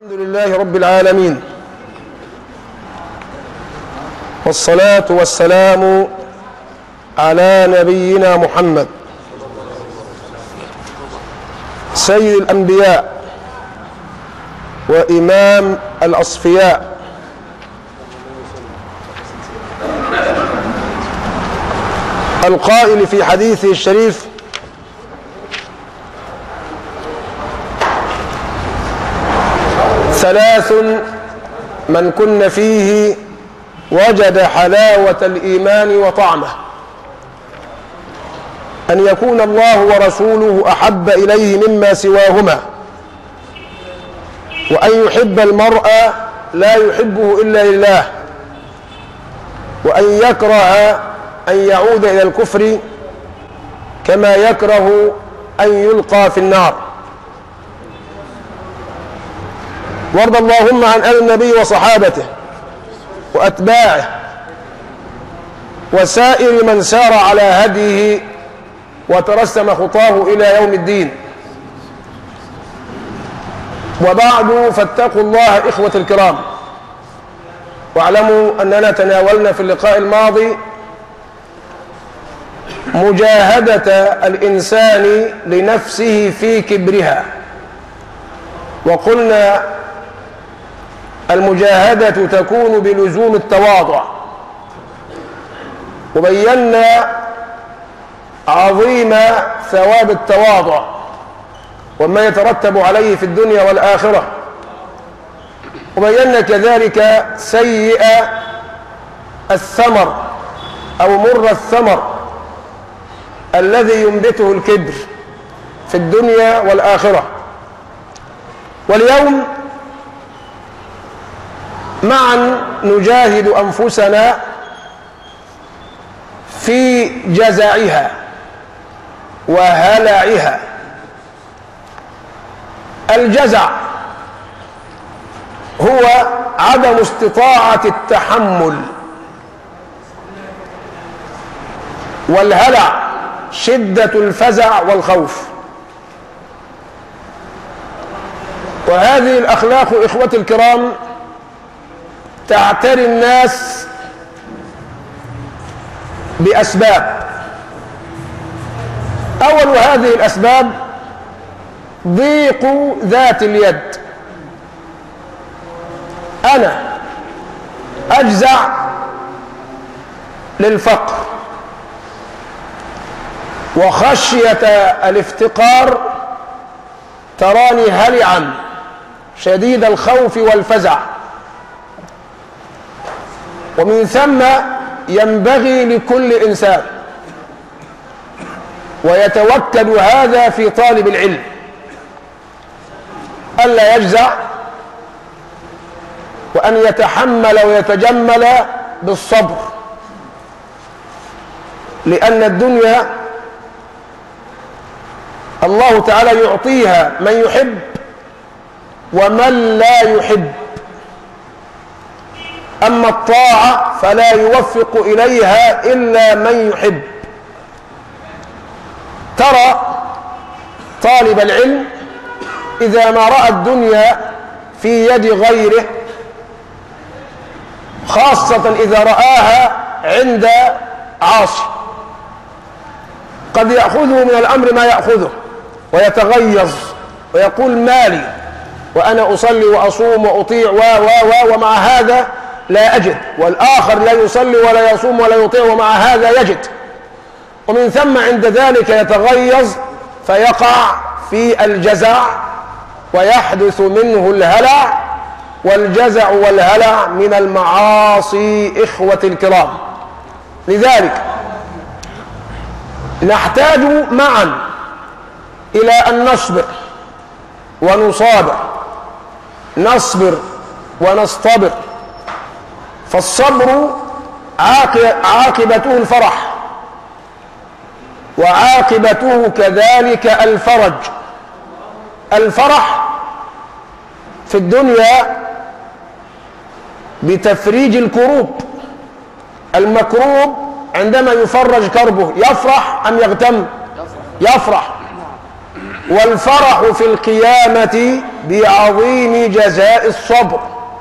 الحمد لله رب العالمين والصلاة والسلام على نبينا محمد سيد الأنبياء وإمام الأصفياء القائل في حديثه الشريف ثلاث من كن فيه وجد حلاوة الإيمان وطعمه أن يكون الله ورسوله أحب إليه مما سواهما وأن يحب المرء لا يحبه إلا لله وأن يكره أن يعود إلى الكفر كما يكره أن يلقى في النار وارض اللهم عن آل النبي وصحابته وأتباعه وسائر من سار على هديه وترسم خطاه إلى يوم الدين وبعد فاتقوا الله إخوة الكرام واعلموا أننا تناولنا في اللقاء الماضي مجاهدة الإنسان لنفسه في كبرها وقلنا المجاهدة تكون بلزوم التواضع وبينا عظيم ثواب التواضع وما يترتب عليه في الدنيا والآخرة وبينا كذلك سيء الثمر أو مر الثمر الذي ينبته الكبر في الدنيا والآخرة واليوم معا نجاهد أنفسنا في جزعها وهلعها الجزع هو عدم استطاعة التحمل والهلع شدة الفزع والخوف وهذه الأخلاق إخوتي الكرام تعتري الناس بأسباب أول هذه الأسباب ضيق ذات اليد أنا أجزع للفقر وخشية الافتقار تراني هلعا شديد الخوف والفزع ومن ثم ينبغي لكل إنسان ويتوكل هذا في طالب العلم ألا يجزع وأن يتحمل ويتجمل بالصبر لأن الدنيا الله تعالى يعطيها من يحب ومن لا يحب أما الطاعة فلا يوفق إليها إلا من يحب ترى طالب العلم إذا ما رأى الدنيا في يد غيره خاصة إذا رآها عند عاصي قد يأخذه من الأمر ما يأخذه ويتغيظ ويقول مالي وأنا أصلي وأصوم وأطيع و و و ومع هذا لا أجد والآخر لا يصلي ولا يصوم ولا يطيع ومع هذا يجد ومن ثم عند ذلك يتغيظ فيقع في الجزع ويحدث منه الهلع والجزع والهلع من المعاصي إخوة الكرام لذلك نحتاج معا إلى أن نصبر ونصابر نصبر ونصطبر فالصبر عاقبته الفرح وعاقبته كذلك الفرج الفرح في الدنيا بتفريج الكروب المكروب عندما يفرج كربه يفرح أم يغتم يفرح والفرح في القيامة بعظيم جزاء الصبر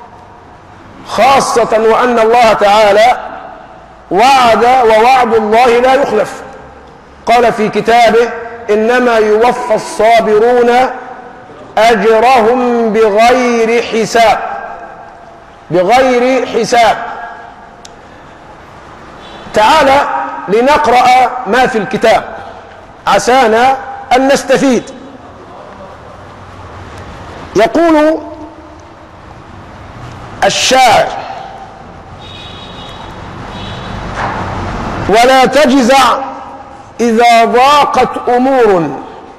خاصة وأن الله تعالى وعد ووعد الله لا يخلف قال في كتابه إنما يوفى الصابرون أجرهم بغير حساب بغير حساب تعالى لنقرأ ما في الكتاب عسانا أن نستفيد يقول الشاعر ولا تجزع إذا ضاقت أمور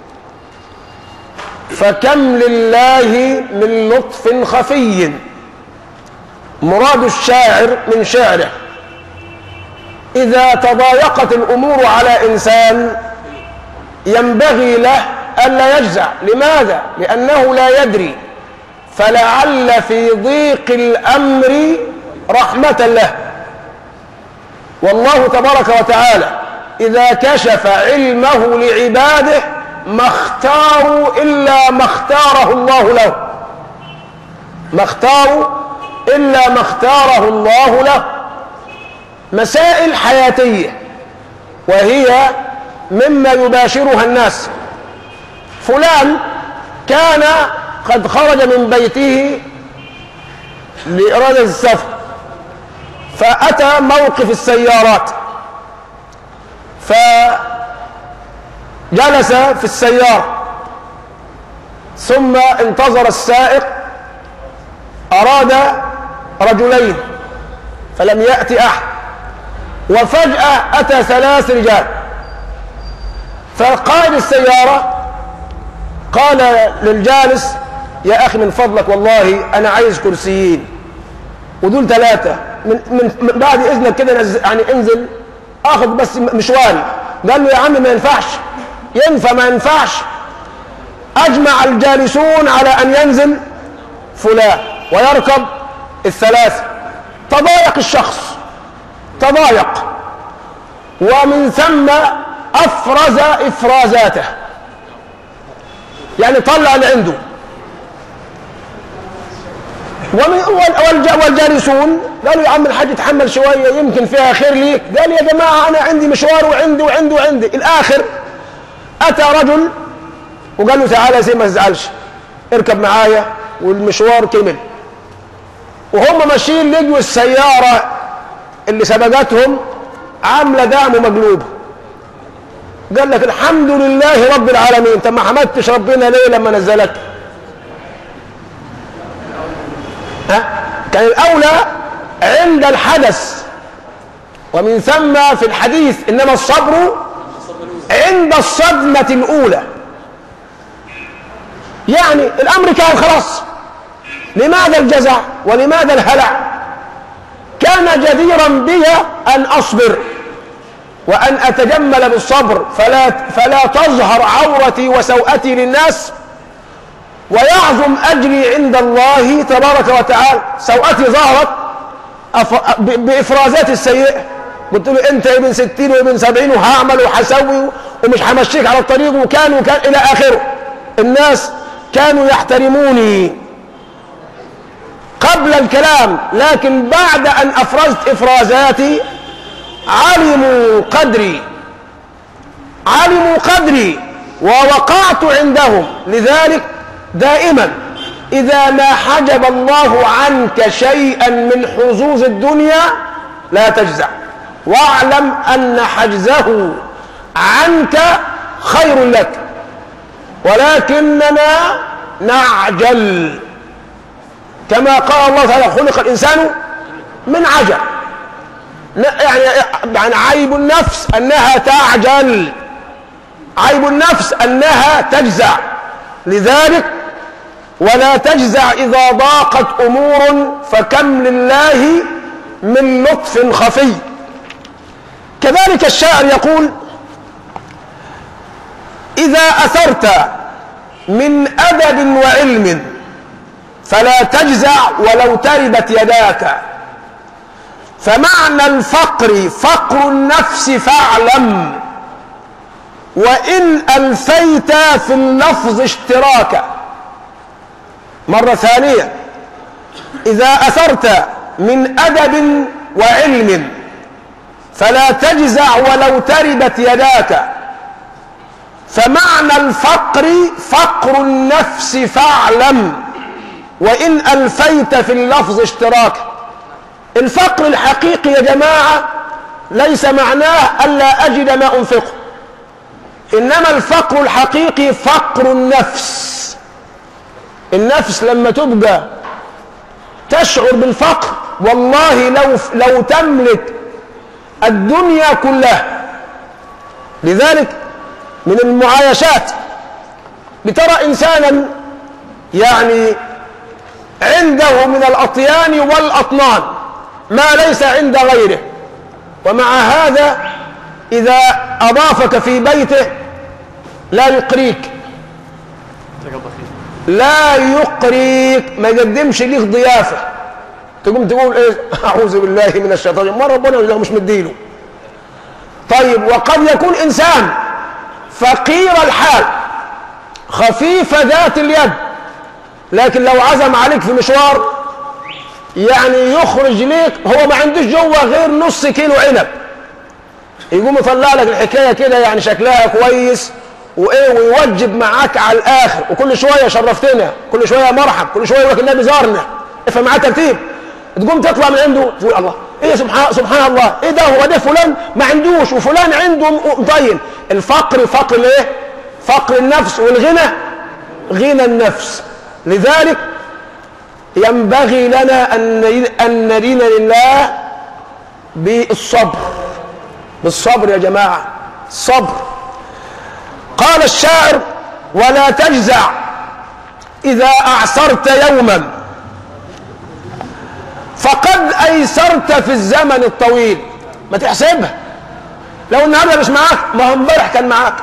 فكم لله من لطف خفي مراد الشاعر من شعره إذا تضايقت الأمور على إنسان ينبغي له ألا يجزع لماذا؟ لأنه لا يدري فلعل في ضيق الأمر رحمة له والله تبارك وتعالى إذا كشف علمه لعباده ما اختاروا إلا ما اختاره الله له ما اختاروا إلا ما اختاره الله له مسائل حياتية وهي مما يباشرها الناس فلان كان قد خرج من بيته لإرادة السفر فأتى موقف السيارات فجلس في السيارة ثم انتظر السائق أراد رجلين فلم يأتي أحد وفجأة أتى ثلاث رجال فقائد السيارة قال للجالس يا أخي من فضلك والله أنا عايز كرسيين ودول ثلاثة من, من, من بعد إذنك كده نز- يعني انزل آخذ بس مشواري قال له يا عم ما ينفعش ينفع ما ينفعش أجمع الجالسون على أن ينزل فلان ويركب الثلاثة تضايق الشخص تضايق ومن ثم أفرز إفرازاته يعني طلع اللي عنده ومن- وال- والج- والجالسون قالوا يا عم الحاج تحمل شويه يمكن فيها خير ليك قال يا جماعه انا عندي مشوار وعندي وعندي وعندي الاخر اتى رجل وقال له تعالى يا سيدي ما تزعلش اركب معايا والمشوار كمل وهم ماشيين لقوا السياره اللي سبقتهم عامله دعم مقلوب قال لك الحمد لله رب العالمين انت ما حمدتش ربنا ليه لما نزلك ها؟ كان الأولى عند الحدث ومن ثم في الحديث إنما الصبر عند الصدمة الأولى يعني الأمر كان خلاص لماذا الجزع ولماذا الهلع كان جديرا بي أن أصبر وأن أتجمل بالصبر فلا, فلا تظهر عورتي وسوءتي للناس ويعظم أجري عند الله تبارك وتعالى سوءتي ظهرت أف- ب- بإفرازات السيئة قلت له أنت ابن ستين وابن سبعين وهعمل وحسوي ومش همشيك على الطريق وكان وكان إلى آخره الناس كانوا يحترموني قبل الكلام لكن بعد أن أفرزت إفرازاتي علموا قدري علموا قدري ووقعت عندهم لذلك دائما إذا ما حجب الله عنك شيئا من حظوظ الدنيا لا تجزع واعلم أن حجزه عنك خير لك ولكننا نعجل كما قال الله تعالى خلق الإنسان من عجل ن- يعني يعني عيب النفس أنها تعجل عيب النفس أنها تجزع لذلك ولا تجزع إذا ضاقت أمور فكم لله من لطف خفي كذلك الشاعر يقول إذا أثرت من أدب وعلم فلا تجزع ولو تربت يداك فمعنى الفقر فقر النفس فاعلم وإن ألفيت في اللفظ اشتراكا مرة ثانية إذا أثرت من أدب وعلم فلا تجزع ولو تربت يداك فمعنى الفقر فقر النفس فاعلم وإن ألفيت في اللفظ اشتراك الفقر الحقيقي يا جماعة ليس معناه ألا أجد ما أنفقه إنما الفقر الحقيقي فقر النفس النفس لما تبقى تشعر بالفقر والله لو لو تملك الدنيا كلها لذلك من المعايشات بترى انسانا يعني عنده من الاطيان والاطنان ما ليس عند غيره ومع هذا اذا اضافك في بيته لا يقريك لا يقريك ما يقدمش ليك ضيافه تقوم تقول ايه اعوذ بالله من الشيطان ما ربنا مش مديله طيب وقد يكون انسان فقير الحال خفيف ذات اليد لكن لو عزم عليك في مشوار يعني يخرج ليك هو ما عندوش جوه غير نص كيلو عنب يقوم يطلع لك الحكايه كده يعني شكلها كويس وايه ويوجب معاك على الاخر وكل شويه شرفتنا كل شويه مرحب كل شويه يقول لك النبي زارنا افهم معاه ترتيب تقوم تطلع من عنده تقول الله ايه سبحان سبحان الله ايه ده هو ده فلان ما عندوش وفلان عنده مطين الفقر فقر الايه فقر النفس والغنى غنى النفس لذلك ينبغي لنا ان ان ندين لله بالصبر بالصبر يا جماعه صبر قال الشاعر ولا تجزع اذا اعسرت يوما فقد ايسرت في الزمن الطويل ما تحسبها لو النهارده مش معاك ما هو امبارح كان معاك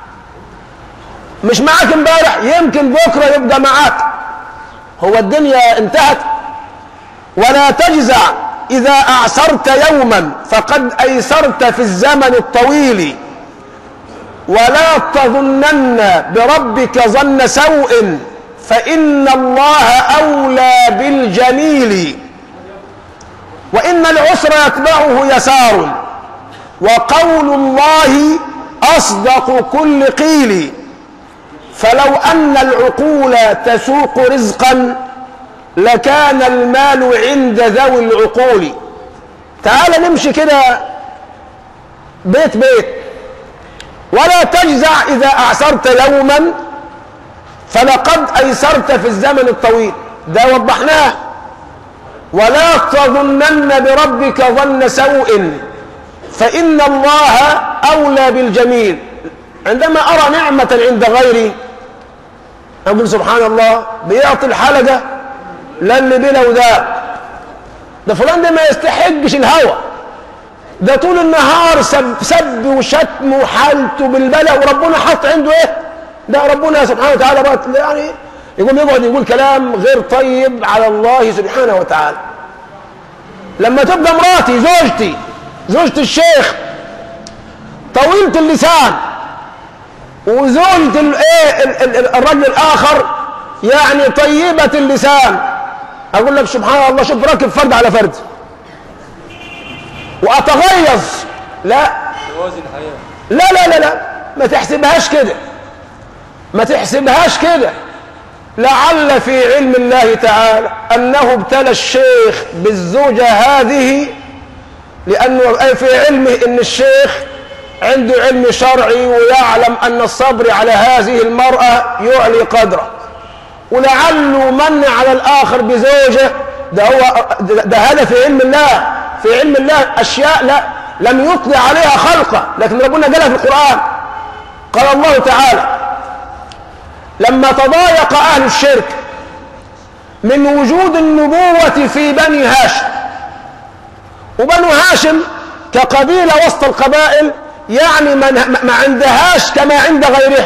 مش معاك امبارح يمكن بكره يبقى معاك هو الدنيا انتهت ولا تجزع اذا اعسرت يوما فقد ايسرت في الزمن الطويل ولا تظنن بربك ظن سوء فان الله اولى بالجميل وإن العسر يتبعه يسار وقول الله أصدق كل قيل فلو أن العقول تسوق رزقا لكان المال عند ذوي العقول تعال نمشي كده بيت بيت ولا تجزع إذا أعسرت يوما فلقد أيسرت في الزمن الطويل ده وضحناه ولا تظنن بربك ظن سوء فإن الله أولى بالجميل عندما أرى نعمة عند غيري أقول سبحان الله بيعطي الحلقة لا اللي بلا وده ده فلان ده ما يستحقش الهوى ده طول النهار سب, سب وشتم وحالته بالبلاء وربنا حط عنده ايه ده ربنا سبحانه وتعالى بقى يعني يقوم يقعد يقول كلام غير طيب على الله سبحانه وتعالى لما تبقى مراتي زوجتي زوجة الشيخ طويلة اللسان وزوجة الايه الرجل الاخر يعني طيبة اللسان اقول لك سبحان الله شوف راكب فرد على فرد واتغيظ لا لا لا لا لا ما تحسبهاش كده ما تحسبهاش كده لعل في علم الله تعالى أنه ابتلى الشيخ بالزوجة هذه لأنه في علمه أن الشيخ عنده علم شرعي ويعلم أن الصبر على هذه المرأة يعلي قدره ولعله من على الآخر بزوجة ده هو ده هذا في علم الله في علم الله أشياء لا لم يطلع عليها خلقه لكن ربنا قالها في القرآن قال الله تعالى لما تضايق أهل الشرك من وجود النبوة في بني هاشم وبنو هاشم كقبيلة وسط القبائل يعني ما عندهاش كما عند غيرها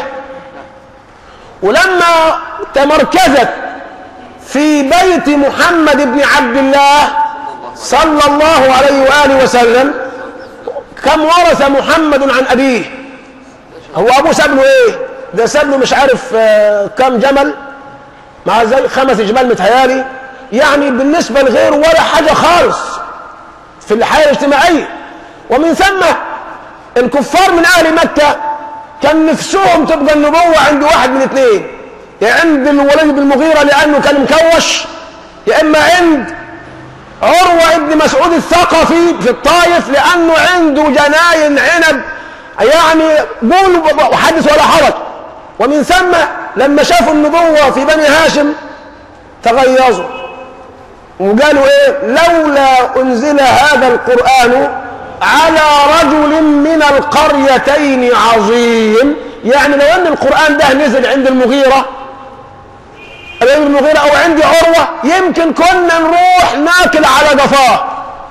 ولما تمركزت في بيت محمد بن عبد الله صلى الله عليه وآله وسلم كم ورث محمد عن أبيه هو ابوه ساب له ايه ده ساب له مش عارف آه، كام جمل مع زي خمس جمال متهيالي يعني بالنسبه لغيره ولا حاجه خالص في الحياه الاجتماعيه ومن ثم الكفار من اهل مكه كان نفسهم تبقى النبوه عند واحد من اثنين يا عند الوليد بن المغيره لانه كان مكوش يا اما عند عروه ابن مسعود الثقفي في الطائف لانه عنده جناين عنب يعني قول وحدث ولا حرج ومن ثم لما شافوا النبوه في بني هاشم تغيظوا وقالوا ايه لولا انزل هذا القران على رجل من القريتين عظيم يعني لو ان القران ده نزل عند المغيره ابن المغيره او عندي عروه يمكن كنا نروح ناكل على قفاه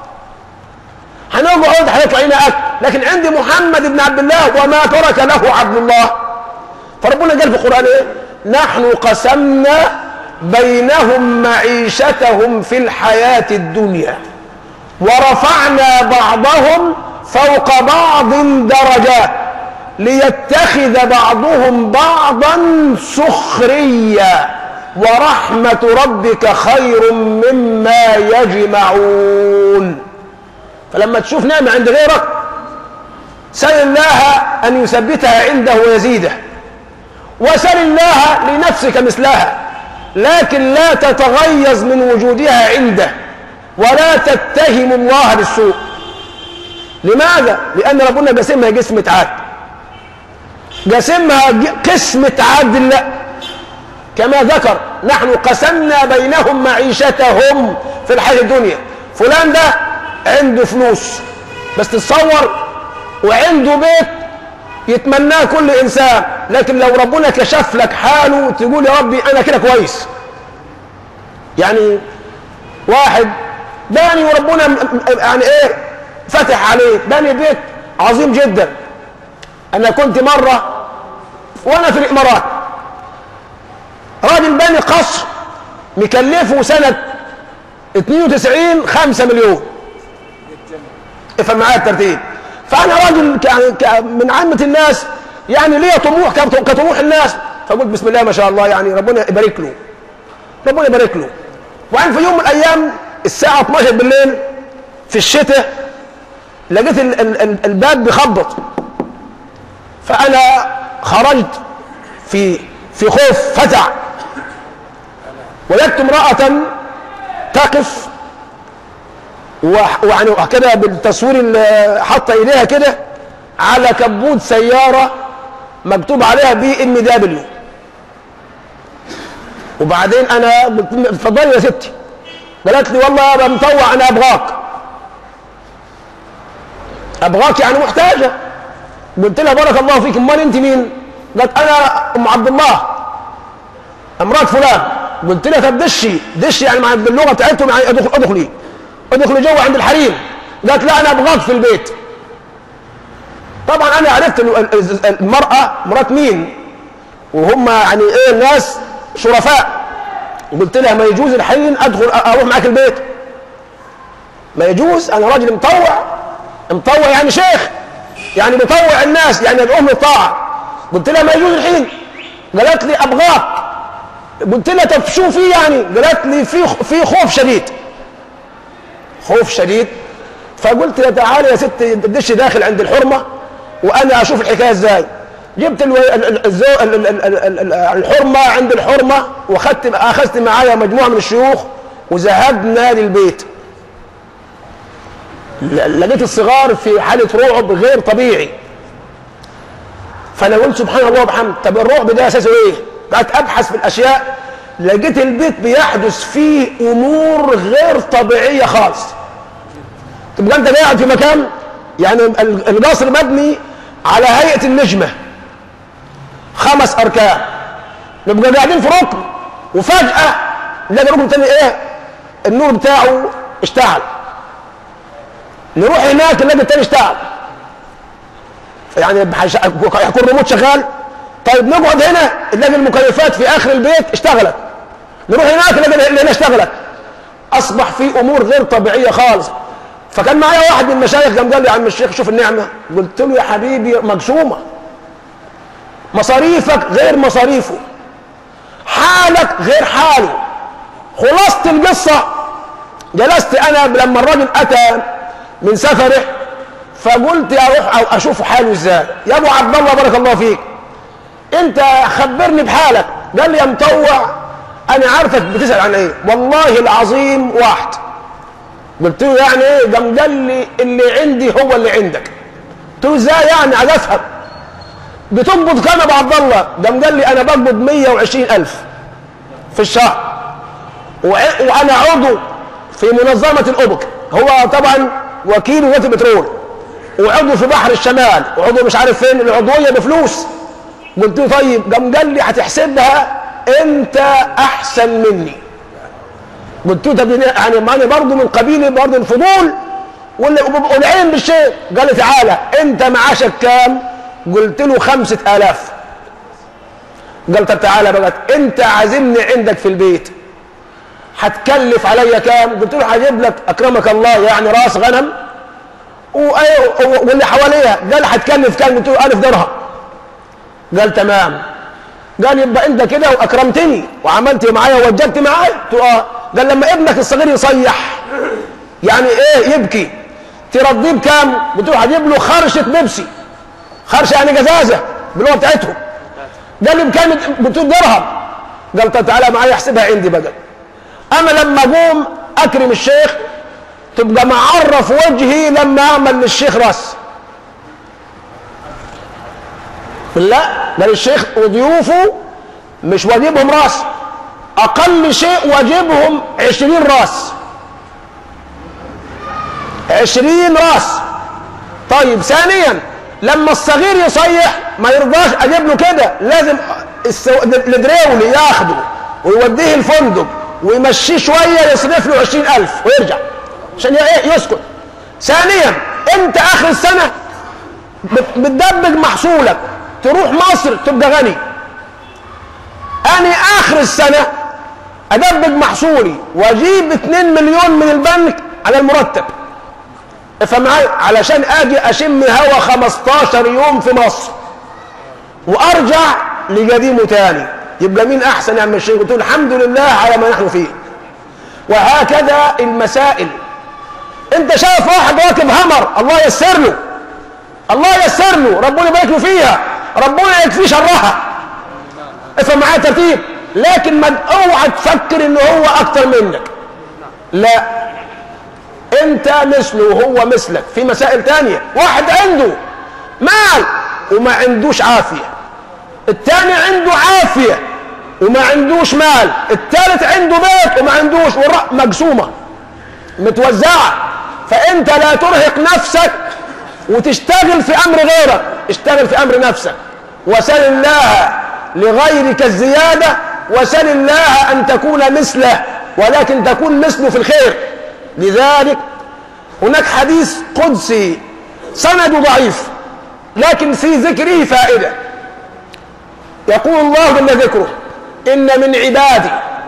هنقعد هيطلع لنا اكل لكن عندي محمد بن عبد الله وما ترك له عبد الله فربنا قال في القران ايه نحن قسمنا بينهم معيشتهم في الحياه الدنيا ورفعنا بعضهم فوق بعض درجات ليتخذ بعضهم بعضا سخريا ورحمة ربك خير مما يجمعون فلما تشوف نعمة عند غيرك سل الله أن يثبتها عنده ويزيده وسل الله لنفسك مثلها لكن لا تتغيظ من وجودها عنده ولا تتهم الله بالسوء لماذا؟ لأن ربنا قسمها قسمة عاد قسمها قسمة عدل كما ذكر نحن قسمنا بينهم معيشتهم في الحياة الدنيا فلان ده عنده فلوس بس تتصور وعنده بيت يتمناه كل انسان لكن لو ربنا كشف لك حاله تقول يا ربي انا كده كويس يعني واحد باني وربنا يعني ايه فتح عليه باني بيت عظيم جدا انا كنت مره وانا في الامارات راجل باني قصر مكلفه سنه 92 5 مليون افهم معايا الترتيب فانا راجل من عامه الناس يعني ليا طموح كطموح الناس فقلت بسم الله ما شاء الله يعني ربنا يبارك له ربنا يبارك له وبعدين في يوم من الايام الساعه 12 بالليل في الشتاء لقيت ال ال ال الباب بيخبط فانا خرجت في في خوف فزع وجدت امراه تقف ويعني كده بالتصوير اللي حاطه ايديها كده على كبوت سياره مكتوب عليها بي ام دبليو وبعدين انا قلت اتفضلي يا ستي قالت لي والله يا مطوع انا ابغاك ابغاك يعني محتاجه قلت لها بارك الله فيك امال انت مين؟ قالت انا ام عبد الله امراه فلان قلت لها طب دشي دشي يعني مع باللغه بتاعتهم يعني ادخل ادخلي ادخلي جوه عند الحريم قالت لا انا ابغاك في البيت طبعا انا عرفت المراه مرات مين وهم يعني ايه الناس شرفاء قلت لها ما يجوز الحين ادخل اروح معاك البيت ما يجوز انا راجل مطوع مطوع يعني شيخ يعني بطوع الناس يعني ادعوهم للطاعه قلت لها ما يجوز الحين قالت لي ابغاك قلت لها طب شو في يعني قالت لي في في خوف شديد خوف شديد فقلت لها تعالي يا ست الدش داخل عند الحرمه وانا اشوف الحكايه ازاي جبت الحرمه عند الحرمه واخدت اخذت معايا مجموعه من الشيوخ وذهبنا للبيت لقيت الصغار في حاله رعب غير طبيعي فانا قلت سبحان الله وبحمد طب الرعب ده اساسه ايه؟ قعدت ابحث في الاشياء لقيت البيت بيحدث فيه امور غير طبيعيه خالص تبقى انت قاعد في مكان يعني القصر مبني على هيئه النجمه خمس اركان نبقى قاعدين في ركن وفجاه نلاقي ركن تاني ايه النور بتاعه اشتعل نروح هناك نلاقي التاني اشتعل يعني هيكون الريموت شغال طيب نقعد هنا نلاقي المكيفات في اخر البيت اشتغلت نروح هناك نلاقي هنا اشتغلت اصبح في امور غير طبيعيه خالص فكان معايا واحد من المشايخ قام قال لي يا عم الشيخ شوف النعمه قلت له يا حبيبي مقسومه مصاريفك غير مصاريفه حالك غير حاله خلاصة القصة جلست أنا لما الراجل أتى من سفره فقلت أروح أو أشوف حاله إزاي يا أبو عبد الله بارك الله فيك أنت خبرني بحالك قال لي يا مطوع أنا عارفك بتسأل عن إيه والله العظيم واحد قلت له يعني إيه قام قال لي اللي عندي هو اللي عندك قلت له إزاي يعني عايز أفهم بتقبض كام يا ابو عبد الله قام قال لي انا بقبض 120 الف في الشهر وع- وانا عضو في منظمه الاوبك هو طبعا وكيل وزاره البترول وعضو في بحر الشمال وعضو مش عارف فين العضويه بفلوس قلت له طيب قام قال لي هتحسبها انت احسن مني قلت له طب يعني ما انا برضه من قبيله برضه الفضول وال- والعين بالشيء قال لي تعالى انت معاشك كام قلت له خمسة آلاف قال طب تعالى بقى انت عازمني عندك في البيت هتكلف عليا كام قلت له هجيب لك اكرمك الله يعني راس غنم وأيوه واللي حواليها قال هتكلف كام قلت له 1000 درهم قال تمام قال يبقى انت كده واكرمتني وعملت معايا ووجبت معايا قلت له اه قال لما ابنك الصغير يصيح يعني ايه يبكي ترضيه بكام قلت له هجيب له خرشه بيبسي خرشه يعني جزازه باللغه بتاعتهم قال لي بكام قلت له درهم قال طب تعالى معايا احسبها عندي بقى انا لما اقوم اكرم الشيخ تبقى معرف وجهي لما اعمل للشيخ راس لا قال الشيخ وضيوفه مش واجبهم راس اقل شيء واجبهم عشرين راس عشرين راس طيب ثانيا لما الصغير يصيح ما يرضاش اجيب له كده لازم السو... الدريولي ياخده ويوديه الفندق ويمشيه شويه يصرف له عشرين ألف ويرجع عشان ايه يسكت ثانيا انت اخر السنه بت- بتدبج محصولك تروح مصر تبقى غني انا اخر السنه ادبج محصولي واجيب 2 مليون من البنك على المرتب فمعايا علشان اجي اشم هوا 15 يوم في مصر وارجع لقديمه تاني يبقى مين احسن يا عم الشيخ قلت له الحمد لله على ما نحن فيه وهكذا المسائل انت شايف واحد راكب همر الله يسر له الله يسر له ربنا يبارك له فيها ربنا يكفيه شرها افهم معايا ترتيب لكن ما اوعى تفكر ان هو اكتر منك لا انت مثله وهو مثلك في مسائل تانية واحد عنده مال وما عندوش عافية التاني عنده عافية وما عندوش مال التالت عنده بيت وما عندوش والرأ مقسومة متوزعة فانت لا ترهق نفسك وتشتغل في امر غيرك اشتغل في امر نفسك وسل الله لغيرك الزيادة وسل الله ان تكون مثله ولكن تكون مثله في الخير لذلك هناك حديث قدسي سند ضعيف لكن في ذكره فائدة يقول الله جل ذكره إن من عبادي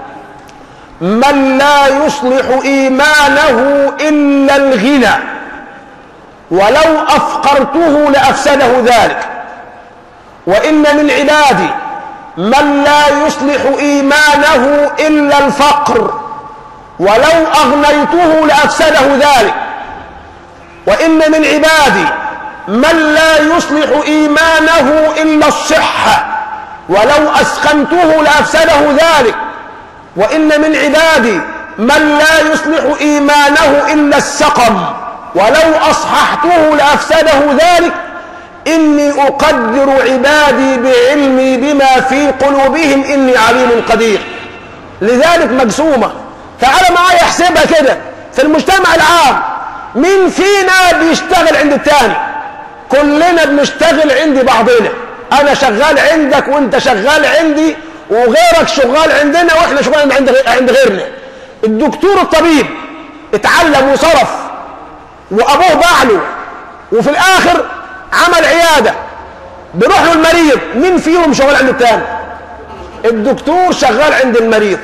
من لا يصلح إيمانه إلا الغنى ولو أفقرته لأفسده ذلك وإن من عبادي من لا يصلح إيمانه إلا الفقر ولو أغنيته لأفسده ذلك وإن من عبادي من لا يصلح إيمانه إلا الصحة ولو أسخنته لأفسده ذلك وإن من عبادي من لا يصلح إيمانه إلا السقم ولو أصححته لأفسده ذلك إني أقدر عبادي بعلمي بما في قلوبهم إني عليم قدير لذلك مقسومة تعال معايا احسبها كده في المجتمع العام مين فينا بيشتغل عند التاني كلنا بنشتغل عند بعضنا انا شغال عندك وانت شغال عندي وغيرك شغال عندنا واحنا شغال عند عند غيرنا الدكتور الطبيب اتعلم وصرف وابوه باع له وفي الاخر عمل عياده بيروح له المريض مين فيهم شغال عند التاني الدكتور شغال عند المريض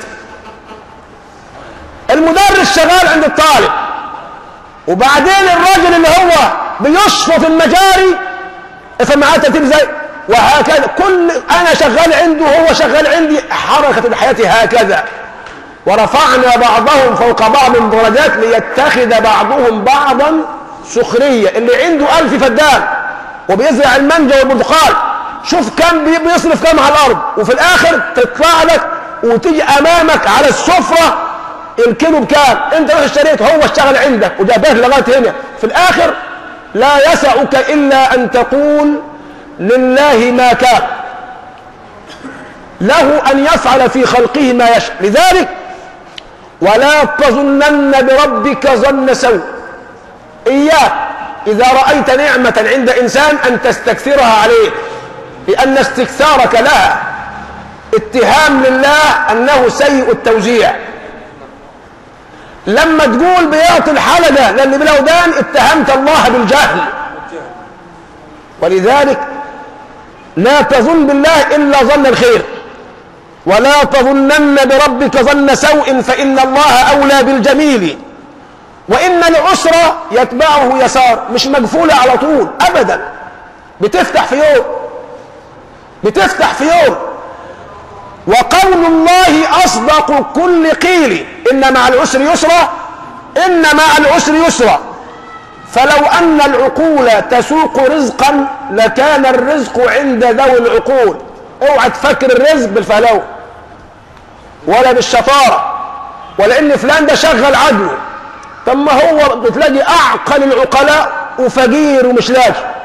المدرس شغال عند الطالب وبعدين الراجل اللي هو بيشفط المجاري افهم معاه ترتيب ازاي وهكذا كل انا شغال عنده وهو شغال عندي حركه الحياه هكذا ورفعنا بعضهم فوق بعض درجات ليتخذ بعضهم بعضا سخريه اللي عنده ألف فدان وبيزرع المانجا والبرتقال شوف كم بي- بيصرف كم على الارض وفي الاخر تطلع لك وتيجي امامك على السفره الكيلو بكام انت رحت اشتريت هو اشتغل عندك وجابه لغايه هنا في الاخر لا يسعك الا ان تقول لله ما كان له ان يفعل في خلقه ما يشاء لذلك ولا تظنن بربك ظن سوء اياك اذا رايت نعمه عند انسان ان تستكثرها عليه لان استكثارك لها اتهام لله انه سيء التوزيع لما تقول بيعطي الحلقه للي بالاودان اتهمت الله بالجهل ولذلك لا تظن بالله الا ظن الخير ولا تظنن بربك ظن سوء فان الله اولى بالجميل وان العسر يتبعه يسار مش مقفوله على طول ابدا بتفتح في يوم بتفتح في يوم وقول الله اصدق كل قيل ان مع العسر يسرا ان مع العسر يسرا فلو ان العقول تسوق رزقا لكان الرزق عند ذوي العقول اوعى تفكر الرزق بالفهلوه ولا بالشطاره ولا ان فلان ده شغل عدله طب ما هو بتلاقي اعقل العقلاء وفقير ومش لاقي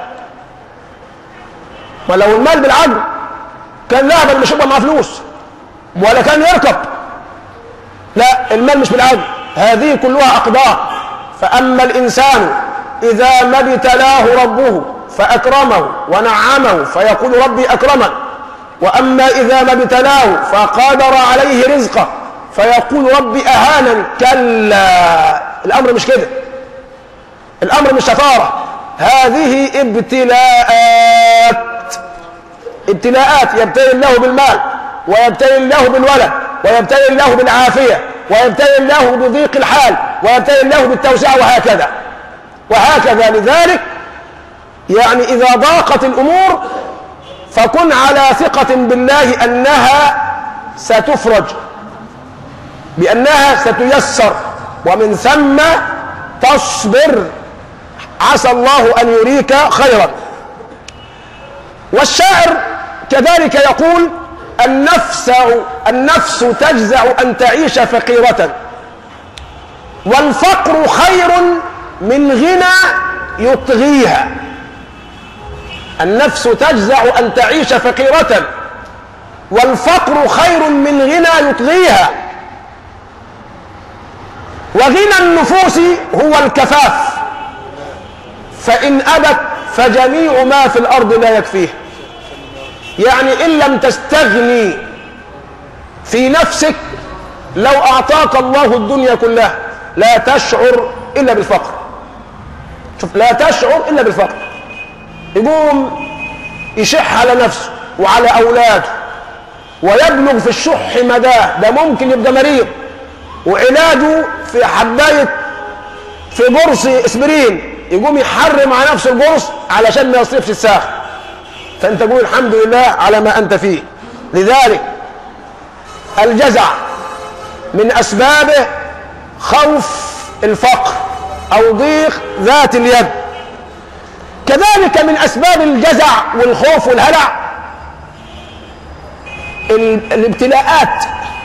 ولو المال بالعدل كان ذهب مش يبقى معاه فلوس ولا كان يركب لا المال مش بالعدل هذه كلها اقدار فاما الانسان اذا ما ابتلاه ربه فاكرمه ونعمه فيقول ربي اكرمن واما اذا ما ابتلاه فقدر عليه رزقه فيقول ربي اهانا كلا الامر مش كده الامر مش شطاره هذه ابتلاءات ابتلاءات يبتلي الله بالمال ويبتلي الله بالولد ويبتلي الله بالعافيه ويبتلي الله بضيق الحال ويبتلي الله بالتوسعه وهكذا وهكذا لذلك يعني اذا ضاقت الامور فكن على ثقه بالله انها ستفرج بانها ستيسر ومن ثم تصبر عسى الله ان يريك خيرا والشاعر كذلك يقول النفس النفس تجزع ان تعيش فقيره والفقر خير من غنى يطغيها النفس تجزع ان تعيش فقيره والفقر خير من غنى يطغيها وغنى النفوس هو الكفاف فإن أبت فجميع ما في الأرض لا يكفيه يعني إن لم تستغني في نفسك لو أعطاك الله الدنيا كلها لا تشعر إلا بالفقر شوف لا تشعر إلا بالفقر يقوم يشح على نفسه وعلى أولاده ويبلغ في الشح مداه ده ممكن يبقى مريض وعلاجه في حباية في قرص اسبرين يقوم يحرم على نفسه القرص علشان ما يصرفش الساخ فانت قول الحمد لله على ما انت فيه لذلك الجزع من اسبابه خوف الفقر او ضيق ذات اليد كذلك من اسباب الجزع والخوف والهلع ال- الابتلاءات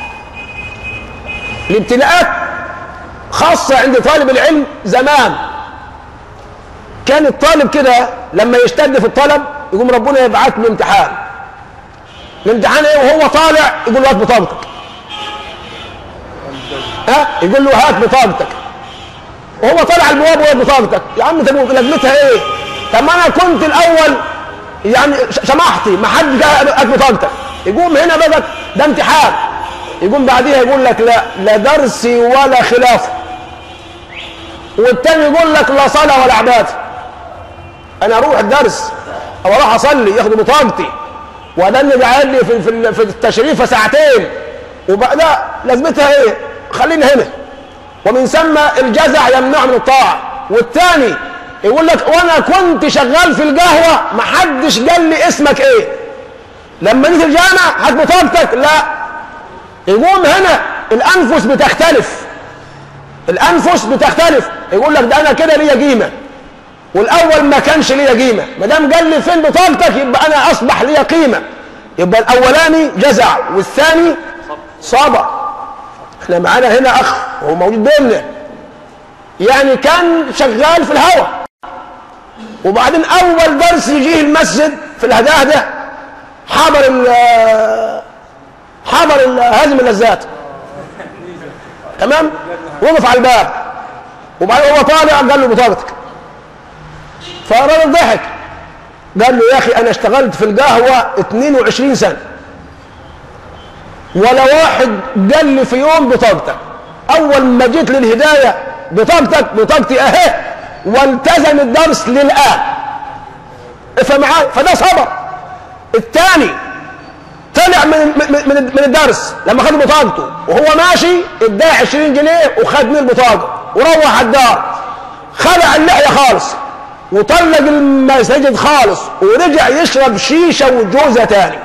الابتلاءات خاصة عند طالب العلم زمان كان الطالب كده لما يشتد في الطلب يقوم ربنا يبعث له امتحان الامتحان ايه وهو طالع يقول له هات بطاقتك ها يقول له هات بطاقتك وهو طالع على البوابه وهات بطاقتك يا عم طب لازمتها ايه طب ما انا كنت الاول يعني ش- سمحتي ما حد جاء هات بطاقتك يقوم هنا بقى ده امتحان يقوم بعديها يقول لك لا لا درسي ولا خلافه والتاني يقول لك لا صلاه ولا عباده انا اروح الدرس او اروح اصلي ياخد بطاقتي وده اللي قاعد لي في في في التشريف ساعتين وبقى لا لازمتها ايه؟ خلينا هنا ومن ثم الجزع يمنع من الطاعه والثاني يقول لك وانا كنت شغال في القهوه ما حدش قال لي اسمك ايه لما نيجي الجامع هات بطاقتك لا يقوم هنا الانفس بتختلف الانفس بتختلف يقول لك ده انا كده ليا قيمه والاول ما كانش ليا قيمه ما دام قال لي فين بطاقتك يبقى انا اصبح ليا قيمه يبقى الاولاني جزع والثاني صبر احنا معانا هنا اخ وهو موجود بيننا يعني كان شغال في الهواء وبعدين اول درس يجيه المسجد في الهداه ده حضر ال حضر ال- هازم اللذات تمام وقف على الباب وبعدين هو طالع قال له بطاقتك فالراجل ضحك قال له يا اخي انا اشتغلت في القهوه 22 سنه ولا واحد قال لي في يوم بطاقتك اول ما جيت للهدايه بطاقتك بطاقتي اهي والتزم الدرس للان افهم معايا فده صبر الثاني طلع من من من من الدرس لما خد بطاقته وهو ماشي اداه 20 جنيه وخد من البطاقه وروح على الدار خلع اللحيه خالص وطلق المساجد خالص ورجع يشرب شيشه وجوزه تاني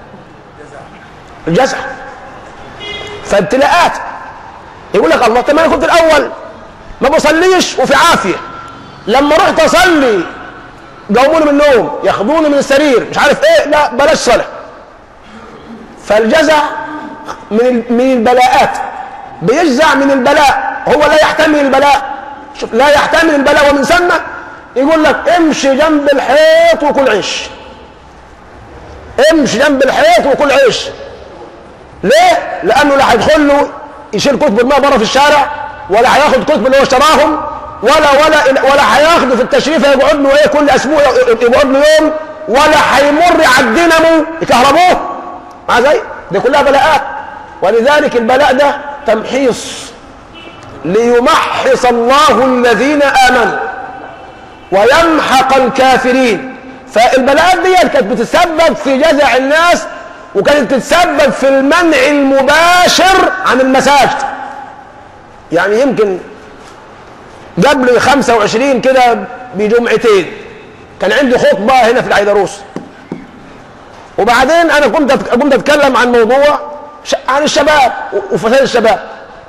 الجزع فابتلاءات يقول لك الله طب ما انا كنت الاول ما بصليش وفي عافيه لما رحت اصلي قوموني من النوم ياخذوني من السرير مش عارف ايه لا بلاش صلاه فالجزع من ال- من البلاءات بيجزع من البلاء هو لا يحتمل البلاء شوف لا يحتمل البلاء ومن ثم يقول لك امشي جنب الحيط وكل عيش امشي جنب الحيط وكل عيش ليه؟ لانه لا هيدخل له يشيل كتب الماء بره في الشارع ولا هياخد كتب اللي هو اشتراهم ولا ولا ولا هياخده في التشريف يقعد له ايه كل اسبوع يقعد له يوم ولا هيمر على الدينامو يكهربوه مع زي دي كلها بلاءات ولذلك البلاء ده تمحيص ليمحص الله الذين امنوا ويمحق الكافرين فالبلاءات دي كانت بتتسبب في جزع الناس وكانت تتسبب في المنع المباشر عن المساجد يعني يمكن قبل 25 كده بجمعتين كان عندي خطبه هنا في العيدروس وبعدين انا كنت كنت اتكلم عن موضوع ش- عن الشباب و- وفساد الشباب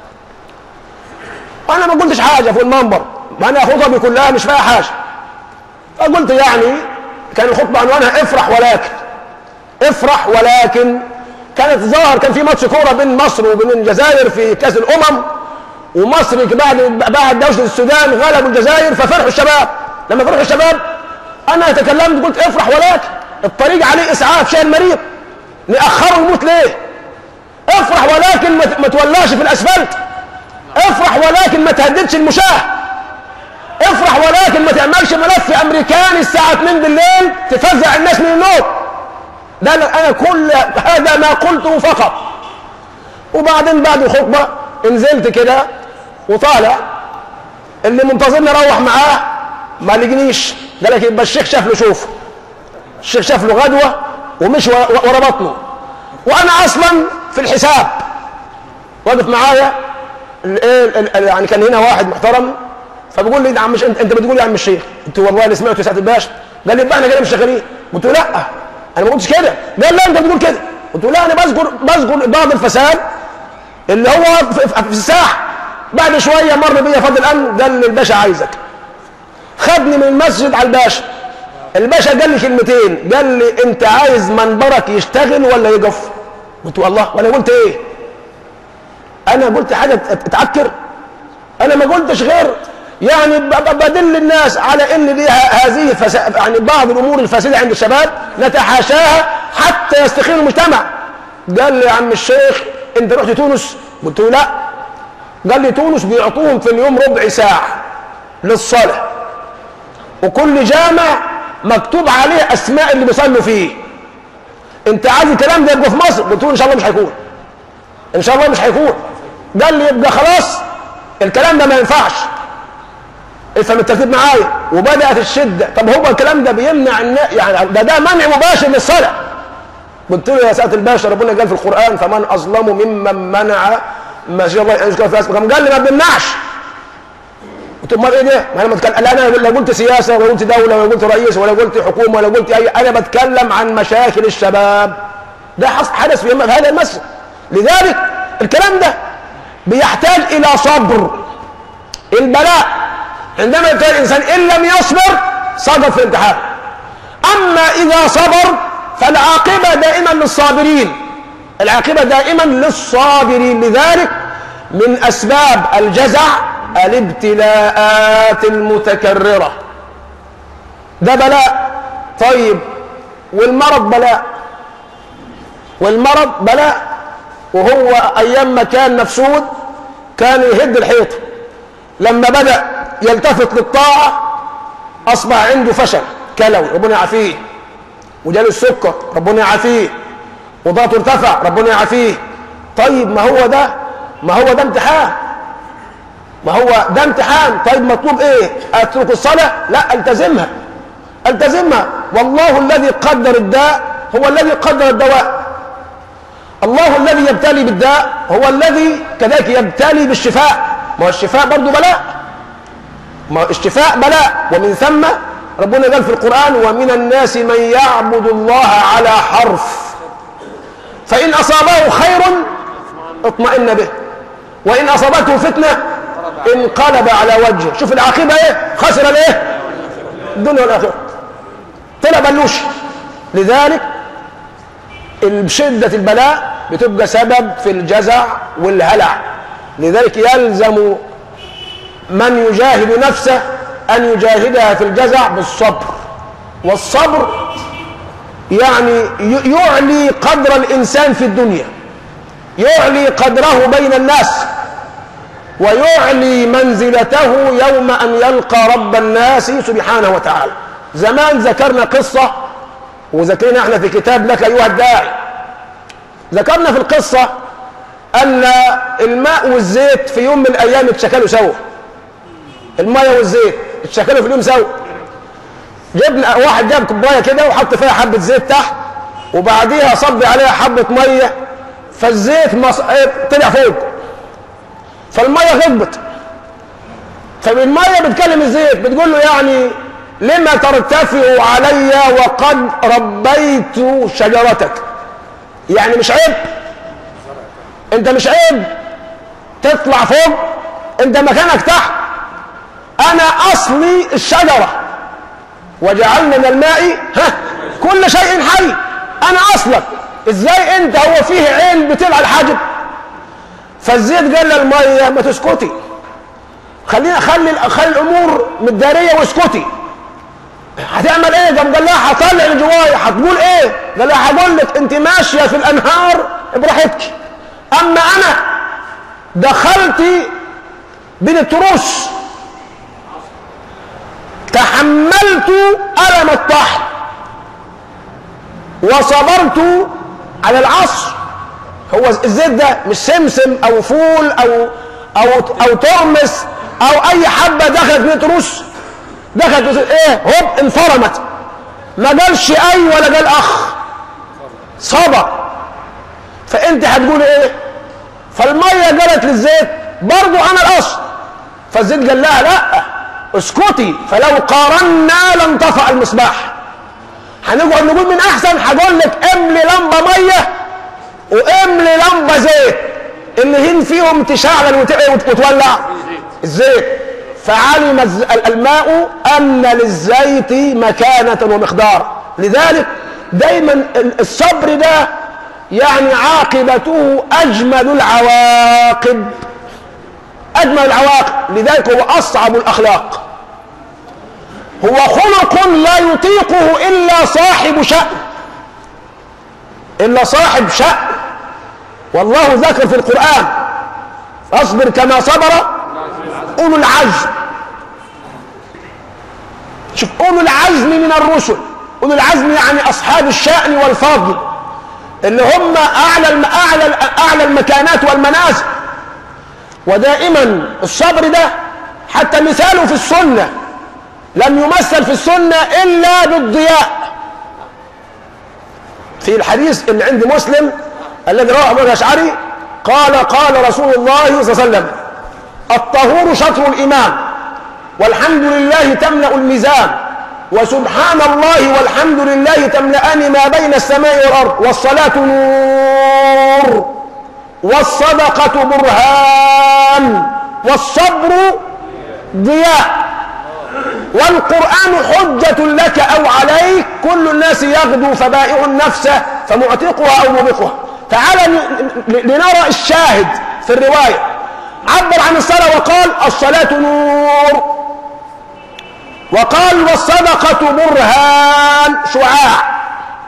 وانا ما قلتش حاجه في المنبر وانا خطبي كلها مش فيها حاجه فقلت يعني كان الخطبه عنوانها افرح ولكن افرح ولكن كانت ظاهر كان في ماتش كوره بين مصر وبين الجزائر في كاس الامم ومصر بعد بعد دوشه السودان غلبوا الجزائر ففرحوا الشباب لما فرحوا الشباب انا تكلمت قلت افرح ولكن الطريق عليه اسعاف شايل مريض ناخره يموت ليه افرح ولكن ما ت- ما تولاش في الاسفلت افرح ولكن ما تهددش المشاه افرح ولكن ما تعملش ملف امريكاني الساعه 2 بالليل تفزع الناس من النوم ده أنا- انا كل هذا ما قلته فقط وبعدين بعد الخطبه نزلت كده وطالع اللي منتظرني اروح معاه ما لقنيش قال لك يبقى الشيخ شاف له شوف الشيخ شاف له غدوه ومشي ورا ورا بطنه وانا اصلا في الحساب واقف معايا ال- إيه ال- ال- يعني كان هنا واحد محترم فبيقول لي يا عم الش- انت انت بتقول إيه يا عم الشيخ قلت له والله اللي سمعته ساعه الباشا قال لي بقى انا كده مش شغالين قلت له لا انا ما قلتش كده قال لا انت بتقول كده قلت له لا انا بذكر بذكر بعض الفساد اللي هو في, في, في الساحه بعد شويه مر بيا فضل الامن قال لي الباشا عايزك خدني من المسجد على الباشا الباشا قال لي كلمتين قال لي انت عايز منبرك يشتغل ولا يقف قلت له والله وانا قلت ايه انا قلت حاجه ت- تعكر انا ما قلتش غير يعني ب- ب- بدل الناس على ان دي ه- هذه فسا... يعني بعض الامور الفاسده عند الشباب نتحاشاها حتى يستقيم المجتمع قال لي يا عم الشيخ انت رحت تونس قلت له لا قال لي تونس بيعطوهم في اليوم ربع ساعه للصلاه وكل جامع مكتوب عليه اسماء اللي بيصلوا فيه انت عايز الكلام ده يبقى في مصر قلت له ان شاء الله مش هيكون ان شاء الله مش هيكون قال لي يبقى خلاص الكلام ده ما ينفعش افهم الترتيب معايا وبدات الشده طب هو الكلام ده بيمنع النا... يعني ده ده منع مباشر للصلاه قلت له يا سياده الباشا ربنا قال في القران فمن اظلم ممن منع مسجد الله ان يذكر فيه اسمه قال لي ما بنمنعش قلت امال ايه ده؟ ما انا بتكلم لا انا لا قلت سياسه ولا قلت دوله ولا قلت رئيس ولا قلت حكومه ولا قلت اي انا بتكلم عن مشاكل الشباب ده حص- حدث في في هذا المسجد لذلك الكلام ده بيحتاج الى صبر البلاء عندما يبتلى الانسان ان لم يصبر سقط في الامتحان اما اذا صبر فالعاقبه دائما للصابرين العاقبه دائما للصابرين لذلك من اسباب الجزع الابتلاءات المتكرره ده بلاء طيب والمرض بلاء والمرض بلاء وهو ايام ما كان مفسود كان يهد الحيط لما بدا يلتفت للطاعه اصبح عنده فشل كلوي ربنا يعافيه وجاله السكر ربنا يعافيه وضغطه ارتفع ربنا يعافيه طيب ما هو ده ما هو ده امتحان ما هو ده امتحان طيب مطلوب ايه اترك الصلاه لا التزمها التزمها والله الذي قدر الداء هو الذي قدر الدواء الله الذي يبتلي بالداء هو الذي كذلك يبتلي بالشفاء ما هو الشفاء برضه بلاء ما هو الشفاء بلاء ومن ثم ربنا قال في القرآن ومن الناس من يعبد الله على حرف فإن أصابه خير اطمئن به وإن أصابته فتنة انقلب على وجهه شوف العاقبة ايه خسر الايه الدنيا والآخرة طلع بلوش لذلك شدة البلاء بتبقى سبب في الجزع والهلع لذلك يلزم من يجاهد نفسه أن يجاهدها في الجزع بالصبر والصبر يعني ي- يعلي قدر الإنسان في الدنيا يعلي قدره بين الناس ويعلي منزلته يوم أن يلقى رب الناس سبحانه وتعالى زمان ذكرنا قصة وذكرنا احنا في كتاب لك أيها الداعي ذكرنا في القصة أن الماء والزيت في يوم من الأيام اتشكلوا سوا المية والزيت اتشكلوا في اليوم سوا جبنا واحد جاب كوبايه كده وحط فيها حبه زيت تحت وبعديها صب عليها حبه ميه فالزيت مص... إيه، طلع فوق فالميه غضبت فالميه بتكلم الزيت بتقول له يعني لما ترتفع علي وقد ربيت شجرتك يعني مش عيب انت مش عيب تطلع فوق انت مكانك تحت انا اصلي الشجره وجعلنا من الماء ها كل شيء حي انا اصلك ازاي انت هو فيه عين بتلعى الحاجب فالزيت قال للميه ما تسكتي خلينا خلي خلي الامور متداريه واسكتي هتعمل ايه قام قال لها هطلع اللي جوايا هتقول ايه قال لها هقول لك انت ماشيه في الانهار براحتك اما انا دخلت بين التروس تحملت ألم الطحن وصبرت على العصر هو الزيت ده مش سمسم او فول او او او ترمس او اي حبه دخلت من تروس دخلت في- ايه هوب انفرمت ما قالش اي ولا قال اخ صبر فانت هتقول ايه فالميه قالت للزيت برضو انا الاصل فالزيت قال لها لا اسكتي فلو قارنا لانطفأ المصباح هنقعد نقول من احسن هقول لك املي لمبه ميه واملي لمبه زيت اللي هين فيهم تشعل وت- وتولع الزيت فعلم الز- الماء ان للزيت مكانه ومقدار لذلك دايما ال- الصبر ده يعني عاقبته اجمل العواقب اجمل العواقب لذلك هو اصعب الاخلاق هو خلق لا يطيقه الا صاحب شأن الا صاحب شأن والله ذكر في القرآن اصبر كما صبر اولو العزم شوف اولو العزم من الرسل اولو العزم يعني اصحاب الشأن والفضل اللي هم اعلى الم- اعلى اعلى المكانات والمنازل ودائما الصبر ده حتى مثاله في السنه لم يمثل في السنه الا بالضياء في الحديث اللي عند مسلم الذي رواه ابو الاشعري قال قال رسول الله صلى الله عليه وسلم الطهور شطر الايمان والحمد لله تملأ الميزان وسبحان الله والحمد لله تملأان ما بين السماء والأرض والصلاة نور والصدقة برهان والصبر ضياء والقرآن حجة لك أو عليك كل الناس يغدو فبائع نفسه فمعتقها أو موبقها تعال لنرى الشاهد في الرواية عبر عن الصلاة وقال الصلاة نور وقال والصدقة برهان شعاع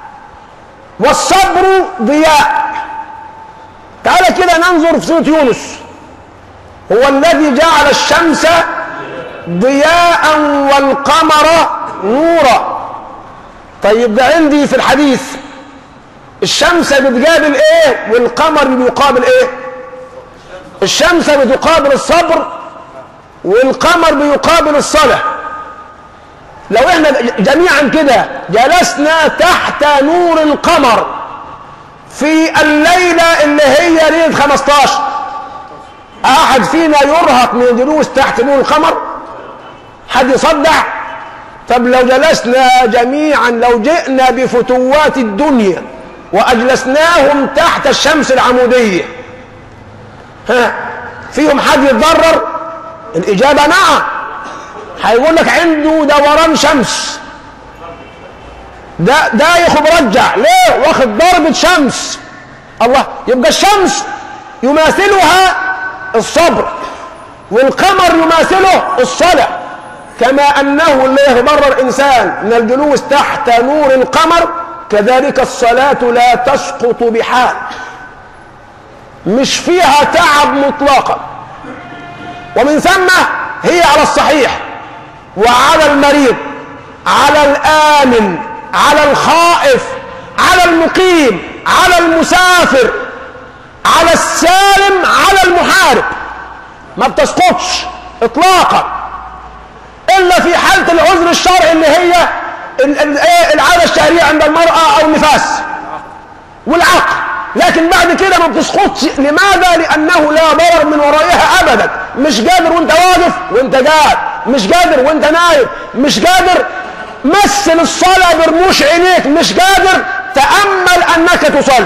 والصبر ضياء تعال كده ننظر في سورة يونس هو الذي جعل الشمس ضياء والقمر نورا طيب ده عندي في الحديث الشمس بتقابل ايه والقمر بيقابل ايه الشمس بتقابل الصبر والقمر بيقابل الصلاة لو احنا جميعا كده جلسنا تحت نور القمر في الليلة اللي هي ليلة 15 أحد فينا يرهق من الجلوس تحت نور القمر حد يصدع طب لو جلسنا جميعا لو جئنا بفتوات الدنيا وأجلسناهم تحت الشمس العمودية ها فيهم حد يتضرر الإجابة نعم هيقول لك عنده دوران شمس ده ده ياخد مرجع ليه واخد ضربة شمس الله يبقى الشمس يماثلها الصبر والقمر يماثله الصلاة كما أنه لا يتضرر إنسان من الجلوس تحت نور القمر كذلك الصلاة لا تسقط بحال مش فيها تعب مطلقا ومن ثم هي على الصحيح وعلى المريض على الآمن على الخائف على المقيم على المسافر على السالم على المحارب ما بتسقطش اطلاقا الا في حاله العذر الشرعي اللي هي العاده الشهريه عند المراه او النفاس والعقل لكن بعد كده ما بتسقطش لماذا لانه لا ضرر من ورائها ابدا مش قادر وانت واقف وانت قاعد مش قادر وانت نايم مش قادر مثل الصلاه برموش عينيك مش قادر تامل انك تصلي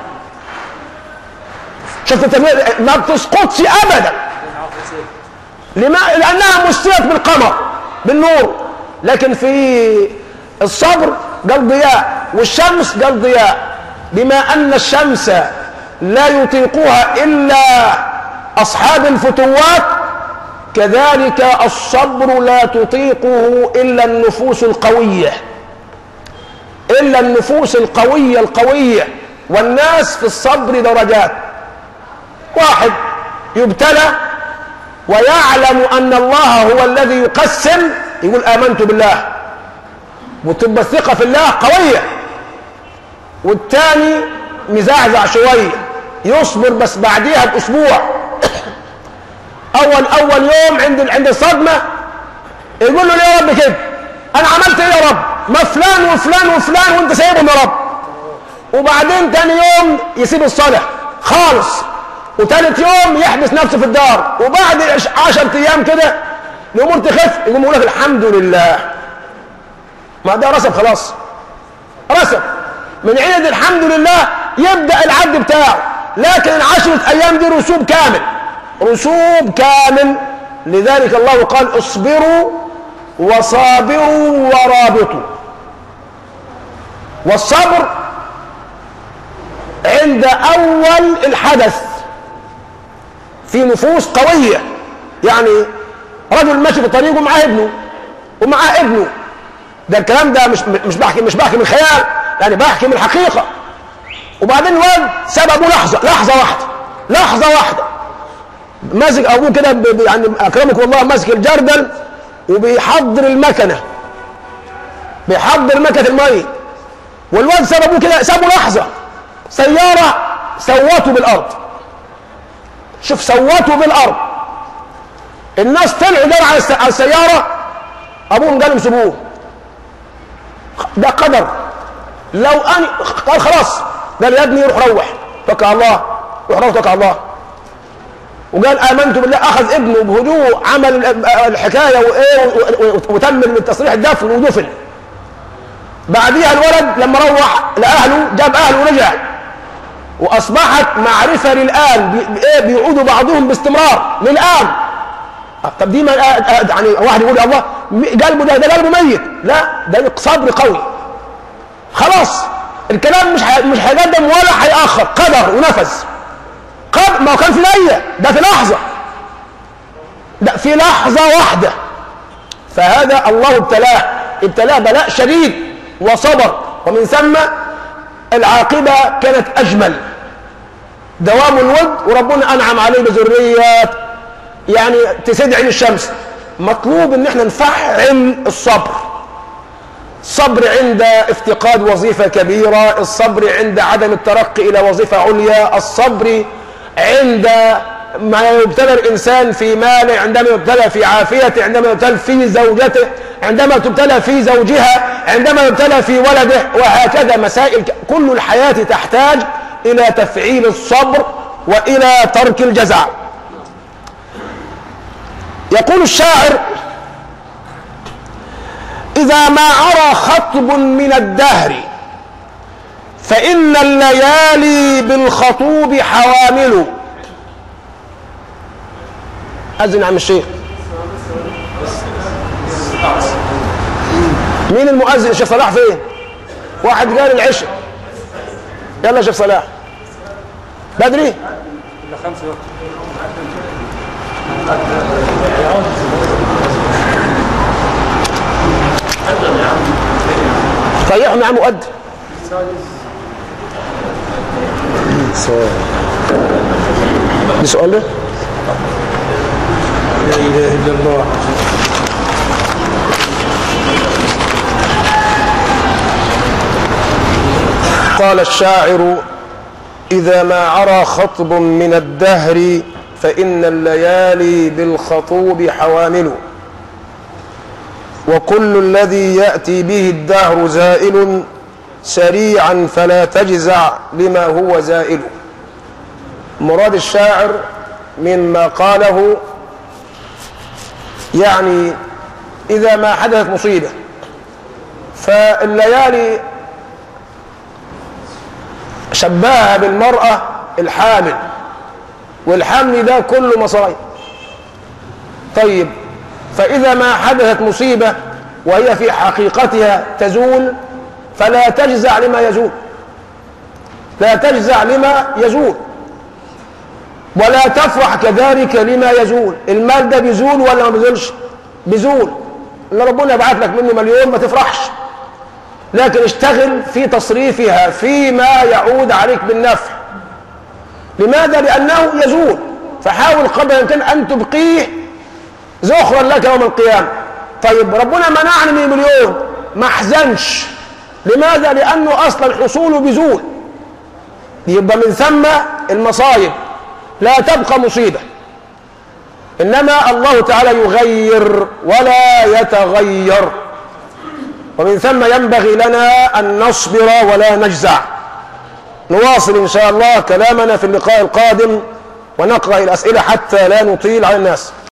شفت ما بتسقطش ابدا لما لانها مسيت بالقمر بالنور لكن في الصبر قال ضياء والشمس قال ضياء بما ان الشمس لا يطيقها الا اصحاب الفتوات كذلك الصبر لا تطيقه الا النفوس القويه الا النفوس القويه القويه والناس في الصبر درجات واحد يبتلى ويعلم ان الله هو الذي يقسم يقول امنت بالله وتبقى الثقه في الله قويه والتاني مزعزع شويه يصبر بس بعديها باسبوع اول اول يوم عند عند الصدمه يقول له ليه يا رب كده انا عملت ايه يا رب ما فلان وفلان وفلان وانت سايبهم يا رب وبعدين تاني يوم يسيب الصلاه خالص وثالث يوم يحبس نفسه في الدار وبعد عشرة ايام كده الامور تخف يقوم يقول لك الحمد لله ما ده رسب خلاص رسب من عيد الحمد لله يبدا العد بتاعه لكن العشرة ايام دي رسوب كامل رسوب كامل لذلك الله قال اصبروا وصابروا ورابطوا والصبر عند اول الحدث في نفوس قوية يعني رجل ماشي في الطريق ومعاه ابنه ومعاه ابنه ده الكلام ده مش مش بحكي مش بحكي من خيال يعني بحكي من الحقيقة وبعدين الواد سببه لحظة لحظة واحدة لحظة واحدة ماسك ابوه كده يعني اكرمك والله ماسك الجردل وبيحضر المكنة بيحضر مكنة المية والواد سببه كده سابه لحظة سيارة سوته بالأرض شوف سوته بالارض الناس طلعوا دار على السياره ابوهم قال سيبوه ده قدر لو ان قال خلاص قال يا ابني روح روح توكل على الله روح روح توكل على الله وقال امنت بالله اخذ ابنه بهدوء عمل الحكايه وايه وتم التصريح الدفن ودفن بعديها الولد لما روح لاهله جاب اهله ورجع واصبحت معرفه للان بي- بايه بيعودوا بعضهم باستمرار للان طب دي ما يعني واحد يقول يا الله قلبه ده ده قلبه ميت لا ده صبر قوي خلاص الكلام مش حي... مش هيقدم ولا هيأخر قدر ونفذ قد ما هو كان في نية ده في لحظة ده في لحظة واحدة فهذا الله ابتلاه ابتلاه بلاء شديد وصبر ومن ثم العاقبة كانت أجمل دوام الود وربنا أنعم عليه بذريات يعني تسد عين الشمس مطلوب ان احنا نفعل الصبر الصبر عند افتقاد وظيفة كبيرة الصبر عند عدم الترقي إلى وظيفة عليا الصبر عند ما يبتلى الإنسان في ماله عندما يبتلى في عافيته عندما يبتلى في زوجته عندما تبتلى في زوجها عندما يبتلى في ولده وهكذا مسائل ك- كل الحياة تحتاج إلى تفعيل الصبر وإلى ترك الجزع يقول الشاعر إذا ما عرى خطب من الدهر فإن الليالي بالخطوب حوامل أذن عم الشيخ مين المؤذن الشيخ صلاح فين واحد قال العشاء يلا يا شيخ صلاح بدري طيحهم يا عم مؤدي دي سؤال ده لا اله الا الله قال الشاعر إذا ما عرى خطب من الدهر فإن الليالي بالخطوب حوامل وكل الذي يأتي به الدهر زائل سريعا فلا تجزع لما هو زائل مراد الشاعر مما قاله يعني إذا ما حدثت مصيبة فالليالي شبهها بالمرأة الحامل والحمل ده كله مصايب طيب فإذا ما حدثت مصيبة وهي في حقيقتها تزول فلا تجزع لما يزول لا تجزع لما يزول ولا تفرح كذلك لما يزول المال ده بيزول ولا ما بيزولش بيزول اللي ربنا يبعت لك منه مليون ما تفرحش لكن اشتغل في تصريفها فيما يعود عليك بالنفع لماذا لانه يزول فحاول قدر الامكان ان تبقيه زخرا لك يوم القيامه طيب ربنا منعني من مليون ما احزنش لماذا لانه اصلا حصوله بيزول يبقى من ثم المصايب لا تبقى مصيبه انما الله تعالى يغير ولا يتغير ومن ثم ينبغي لنا ان نصبر ولا نجزع نواصل ان شاء الله كلامنا في اللقاء القادم ونقرا الاسئله حتى لا نطيل على الناس